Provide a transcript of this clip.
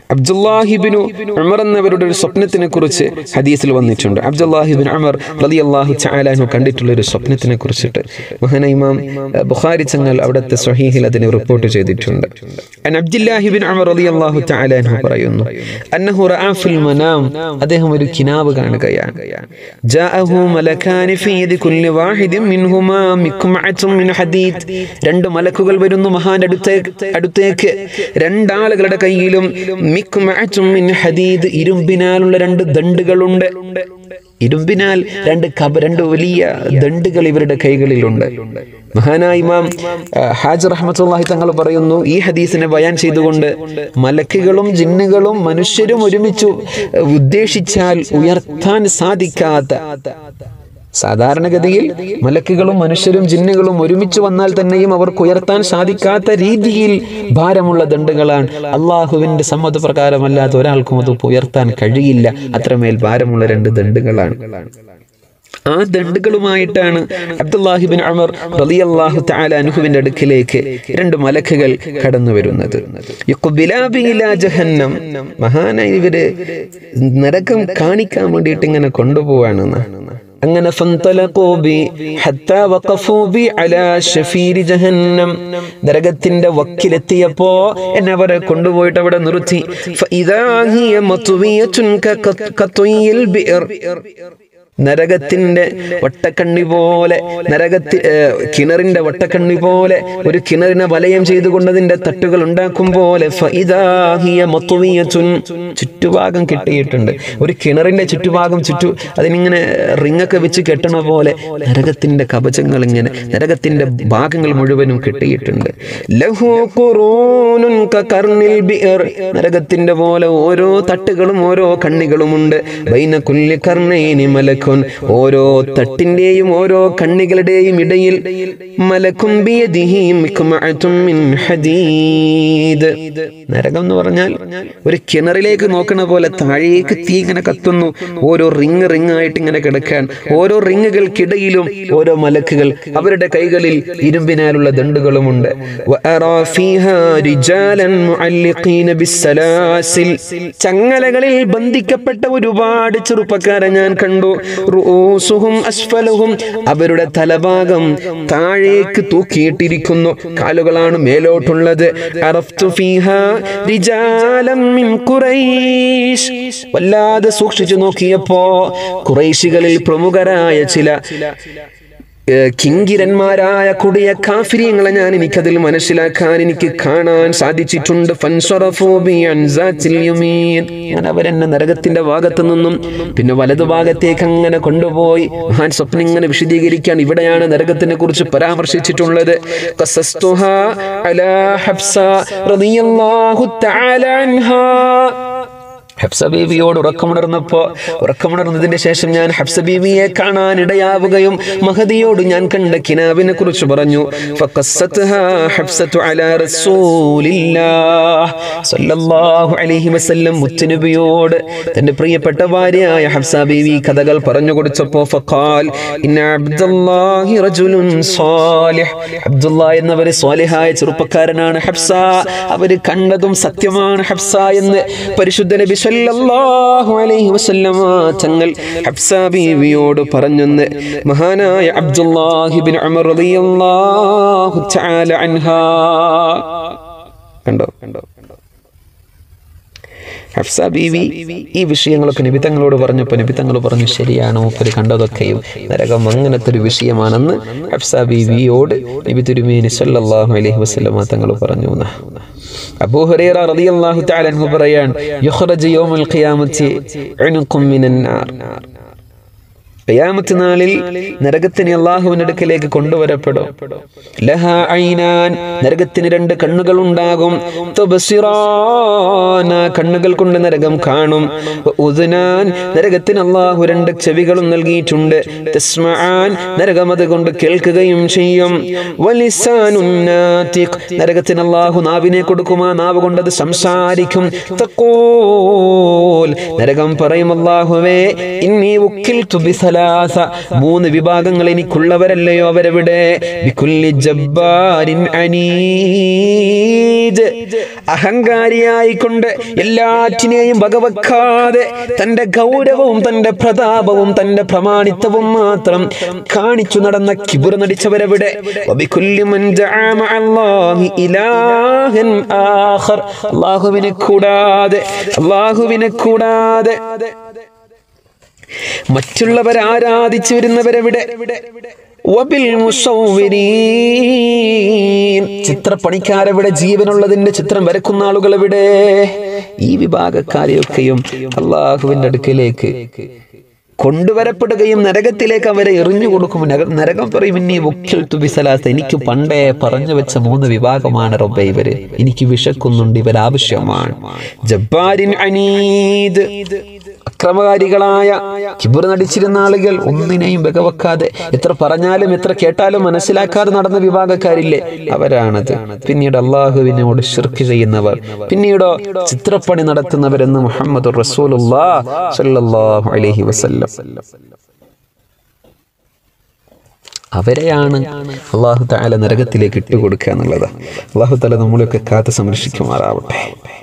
അബ്ദുല്ലാഹിബിനു ഉമർ എന്നവരുടെ ഒരു സ്വപ്നത്തിനെ കുറിച്ച് ഹദീസിൽ വന്നിട്ടുണ്ട് അബ്ദുല്ലാഹിബിൻ ഉമർ റലി അള്ളാഹു ചാലാനു കണ്ടിട്ടുള്ള ഒരു സ്വപ്നത്തിനെ കുറിച്ചിട്ട് മഹാന ഇമാം അഹ്, ബുഖാരി ചങ്ങൽ അവിടുത്തെ സ്വഹീഹിൽ അതിനെ റിപ്പോർട്ട് ചെയ്തിട്ടുണ്ട് അൻ അബ്ദുല്ലാഹിബിൻ ഉമർ റലി അള്ളാഹു ചാലാനു പറയുന്നു അന്നഹു റഅ ഫിൽ മനാം അദ്ദേഹം ഒരു കിനാവ് കാണുകയാണ് ജാഅഹു മലകാനി ഫീ യദി കുല്ലി വാഹിദിൻ മിൻഹുമാ മിക്മഅത്തും മിൻ ഹദീദ് രണ്ട് മലക്കുകൾ വരുന്നു മഹാന്റെ അടുത്തേക്ക് അടുത്തേക്ക് രണ്ടാളുകളുടെ കയ്യിലും മിക്മഅത്തും മിൻ ഹദീദ് ഇരുമ്പിനാലുള്ള രണ്ട് ദണ്ടുകളുണ്ട് ഇരുമ്പിനാൽ രണ്ട് കബ രണ്ട് വലിയ ദണ്ടുകൾ ഇവരുടെ കൈകളിലുണ്ട് മഹാനായ ഇമാം ആ, ഹാജർ റഹ്മത്തുള്ളാഹി തങ്ങൾ പറയുന്നു ഈ ഹദീസിനെ ബയാൻ ചെയ്തുകൊണ്ട് മലക്കുകളും ജിന്നുകളും മനുഷ്യരും ഒരുമിച്ചു ആ, ഉദ്ദേശിച്ചാൽ ഉയർത്താൻ സാധിക്കാത്ത സാധാരണഗതിയിൽ മലക്കുകളും മനുഷ്യരും ജിന്നുകളും ഒരുമിച്ച് വന്നാൽ തന്നെയും അവർക്ക് ഉയർത്താൻ സാധിക്കാത്ത രീതിയിൽ ഭാരമുള്ള ദണ്ടുകളാണ് അള്ളാഹുവിന്റെ സമ്മതപ്രകാരമല്ലാതെ ഒരാൾക്കും അത് ഉയർത്താൻ കഴിയില്ല അത്രമേൽ ഭാരമുള്ള രണ്ട് ദണ്ടുകളാണ് ആ ദണ്ടുകളുമായിട്ടാണ് അബ്ദുല്ലാഹിബിൻ അമർ റളിയല്ലാഹു തആല അനുഹുവിന്റെ അടുക്കിലേക്ക് രണ്ട് മലക്കുകൾ കടന്നു വരുന്നത് യുഖ്ബിലാബി ഇലാ ജഹന്നം മഹാനായ ഇവര് നരകം കാണിക്കാൻ വേണ്ടിയിട്ട് ഇങ്ങനെ കൊണ്ടുപോവാണെന്ന് അങ്ങനെ ഫന്തലഖൂ ബി ഹത്താ വഖഫൂ ബി അലാ ശഫീരി ജഹന്നം നരകത്തിന്റെ വക്കിലെത്തിയപ്പോ എന്നെ അവരെ കൊണ്ടുപോയിട്ട് അവിടെ നിർത്തി ഫഇദാ ഹിയ മത്വിയത്തുൻ ക- കത്വയിൽ ബിർ നരകത്തിന്റെ വട്ടക്കണ്ണി പോലെ നരകത്തി ഏർ, കിണറിന്റെ വട്ടക്കണ്ണി പോലെ ഒരു കിണറിനെ വലയം ചെയ്തുകൊണ്ടതിന്റെ തട്ടുകൾ ഉണ്ടാക്കും പോലെ ഫഇദാ ഹിയ മത്വിയത്തുൻ ചുറ്റുഭാഗം കെട്ടിയിട്ടുണ്ട് ഒരു കിണറിന്റെ ചുറ്റുഭാഗം ചുറ്റു അതിനിങ്ങനെ റിങ്ങൊക്കെ വെച്ച് കെട്ടണ പോലെ നരകത്തിന്റെ കവചങ്ങൾ ഇങ്ങനെ നരകത്തിന്റെ ഭാഗങ്ങൾ മുഴുവനും കെട്ടിയിട്ടുണ്ട് ലഹു ഖുറൂനുൻ കകർണിൽ ബിർ നരകത്തിന്റെ പോലെ ഓരോ തട്ടുകളും ഓരോ കണ്ണികളുമുണ്ട് ബൈന കുല്ലി കർണൈനി മലക്കുൻ ഓരോ തട്ടിന്റെയും ഓരോ കണ്ണികളുടെയും ഇടയിൽ മലക്കും ബിയദിഹി മിക്മഅത്തും മിൻ ഹദീദ് നരകം എന്ന് പറഞ്ഞാൽ ഒരു കിണറിലേക്ക് നോക്കണ പോലെ താഴേക്ക് തീ ഇങ്ങനെ കത്തുന്നു ഓരോ റിങ് റിങ് ആയിട്ട് ഇങ്ങനെ കിടക്കാൻ ഓരോ റിങ്ങുകൾക്കിടയിലും ഓരോ മലക്കുകൾ അവരുടെ കൈകളിൽ ഇരുമ്പിനാലുള്ള ദണ്ടുകളുമുണ്ട് വഅറാ ഫീഹാ റിജാലൻ മുഅല്ലിഖീന ബിസ്സലാസിൽ ചങ്ങലകളിൽ ബന്ധിക്കപ്പെട്ട ഒരുപാട് ചെറുപ്പക്കാരെ ഞാൻ കണ്ടു റുഊസുഹും അസ്ഫലഹും അവരുടെ തലഭാഗം താഴേക്ക് തൂക്കിയിട്ടിരിക്കുന്നു കാലുകളാണ് മേലോട്ടുള്ളത് അറഫ്തു ഫീഹാ റിജാലം മിൻ ഖുറൈശ് വല്ലാതെ സൂക്ഷിച്ചു നോക്കിയപ്പോ ഖുറൈശികളിൽ പ്രമുഖരായ ചില ഏഹ് കിങ്കിരന്മാരായ കൊടിയ കാഫിര്യങ്ങളെ ഞാൻ എനിക്കതിൽ മനസ്സിലാക്കാൻ എനിക്ക് കാണാൻ സാധിച്ചിട്ടുണ്ട് ഫൻസറഫൂ ബി അൻ സാത്തിൽ യമീൻ. അങ്ങനെ അവരെന്നെ നരകത്തിന്റെ ഭാഗത്തു നിന്നും പിന്നെ വലതു ഭാഗത്തേക്ക് അങ്ങനെ കൊണ്ടുപോയി മഹാൻ സ്വപ്നം ഇങ്ങനെ വിശദീകരിക്കാൻ ഇവിടെയാണ് നരകത്തിനെ കുറിച്ച് പരാമർശിച്ചിട്ടുള്ളത് ഖസസ്തുഹാ അലാ ഹഫ്സ റളിയല്ലാഹു തആല അൻഹാ ഹഫ്സ ബീവിയോട് ഉറക്കമുണർന്നപ്പോ ഉറക്കമുണർന്നതിന്റെ ശേഷം ഞാൻ ഹഫ്സ ബീവിയെ കാണാൻ ഇടയാവുകയും മഹദിയോട് ഞാൻ കണ്ട കിനാവിനെ കുറിച്ച് പറഞ്ഞു ഫഖസ്സത്ഹാ ഹഫ്സത്തു അലാ റസൂലില്ലാഹ് സ്വല്ലല്ലാഹു അലൈഹി വസല്ലം മുത്തുനബിയോട് തന്റെ പ്രിയപ്പെട്ട ഭാര്യയായ ഹഫ്സ ബീവി കഥകൾ പറഞ്ഞു കൊടുത്തപ്പോ ഫഖാൽ ഇന്ന അബ്ദുല്ലാഹി റജുലുൻ സാലിഹ് അബ്ദുല്ലാ എന്നവര് സ്വാലിഹായ ചെറുപ്പക്കാരനാണ് ഹഫ്സ അവര് കണ്ടതും സത്യമാണ് ഹഫ്സ എന്ന് പരിശുദ്ധ നബി സല്ലല്ലാഹു അലൈഹി വസല്ലമ തങ്ങൾ ഹഫ്സ ബീവിയോട് പറഞ്ഞെന്ന് മഹാനായ അബ്ദുല്ലാഹിബിൻ ഉമർ റളിയല്ലാഹു തആല അൻഹാ കണ്ടോ കണ്ടോ ഹഫ്സ ബീവി ഈ വിഷയങ്ങളൊക്കെ നിബിത്തങ്ങളോട് പറഞ്ഞപ്പോൾ നിബിത്തങ്ങൾ പറഞ്ഞു ശരിയാണ് മൂപ്പര് കണ്ടതൊക്കെയും നരകം അങ്ങനത്തെ ഒരു വിഷയമാണെന്ന് ഹഫ്സ ബീവിയോട് നബി തിരുമേനി സല്ലല്ലാഹു അലൈഹി വസല്ലമ തങ്ങൾ പറഞ്ഞു എന്ന്. അബൂ ഹുറൈറ റളിയല്ലാഹു തആല അൻഹു പറയാൻ യുഖ്റജു യൗമൽ ഖിയാമത്തി ഉനുഖും മിനൻ നാർ ഖിയാമത്ത് നാളിൽ നരകത്തിന് അള്ളാഹുവിന്റെ അടുക്കലേക്ക് കൊണ്ടുവരപ്പെടും ലഹ ഐനാൻ നരകത്തിന് രണ്ട് കണ്ണുകൾ ഉണ്ടാകും തുബ്സിറാന കണ്ണുകൾ കൊണ്ട് നരകം കാണും വ ഉദ്നാൻ നരകത്തിന് അള്ളാഹു രണ്ട് ചെവികളും നൽകിയിട്ടുണ്ട് തസ്മആൻ നരകം അതുകൊണ്ട് കേൾക്കുകയും ചെയ്യും വലിസാനുൻ നാതിഖ് നരകത്തിന് അള്ളാഹു നാവിനെ കൊടുക്കും ആ നാവ് കൊണ്ട് അത് സംസാരിക്കും തഖൂൽ നരകം പറയും അള്ളാഹുവേ ഇന്നി ഉക്കിൽതു ബിസലാ സലാസ മൂന്ന് വിഭാഗങ്ങൾ എനിക്കുള്ളവരല്ലയോ അവരെവിടെ ബികുല്ലി ജബ്ബാരിൻ അനീദ് അഹങ്കാരിയായിക്കൊണ്ട് എല്ലാറ്റിനെയും വകവെക്കാതെ തന്റെ ഗൗരവവും തന്റെ പ്രതാപവും തന്റെ പ്രമാണിത്വവും മാത്രം കാണിച്ചു നടന്ന കിബുർ നടിച്ചവരെവിടെ വബികുല്ലി മൻ ജഅ മഅല്ലാഹി ഇലാഹൻ ആഖർ അല്ലാഹുവിനെ കൂടാതെ അല്ലാഹുവിനെ കൂടാതെ മറ്റുള്ളവർ ആരാധിച്ചു വരുന്നവരെവിടെ വബിൽ മുസവ്വിരീൻ. ചിത്രപ്പണിക്കാരെവിടെ ജീവനുള്ളതിന്റെ ചിത്രം വരക്കുന്ന ആളുകൾ എവിടെ ഈ വിഭാഗക്കാരെയൊക്കെയും അള്ളാഹുവിന്റെ അടുക്കലേക്ക് കൊണ്ടുവരപ്പെടുകയും നരകത്തിലേക്ക് അവരെ എറിഞ്ഞു കൊടുക്കും നര- നരകം പറയും ഇനി മുഖ്യൽ തുബിസലാസ് എനിക്ക് പണ്ടേ പറഞ്ഞു വെച്ച മൂന്ന് വിഭാഗമാണ് റബ്ബെ ഇവര് എനിക്ക് വിശക്കുന്നുണ്ട് ഇവർ ആവശ്യമാണ് ജബ്ബാരിൻ അനീദ് അക്രമകാരികളായ കിബുർ നടിച്ചിരുന്ന ആളുകൾ ഒന്നിനെയും വകവെക്കാതെ എത്ര പറഞ്ഞാലും എത്ര കേട്ടാലും മനസ്സിലാക്കാതെ നടന്ന വിഭാഗക്കാരില്ലേ അവരാണത് പിന്നീട് അള്ളാഹുവിനോട് ഷിർക്ക് ചെയ്യുന്നവർ പിന്നീടോ ചിത്രപ്പണി നടത്തുന്നവരെന്ന് മുഹമ്മദ് റസൂലുള്ളാഹു അലൈഹി വസല്ലം അവരെയാണ് അള്ളാഹു താല നരകത്തിലേക്ക് ഇട്ടുകൊടുക്കുക എന്നുള്ളത് അള്ളാഹു താല നമ്മളെയൊക്കെ കാത്ത് സംരക്ഷിക്കുമാറാവട്ടെ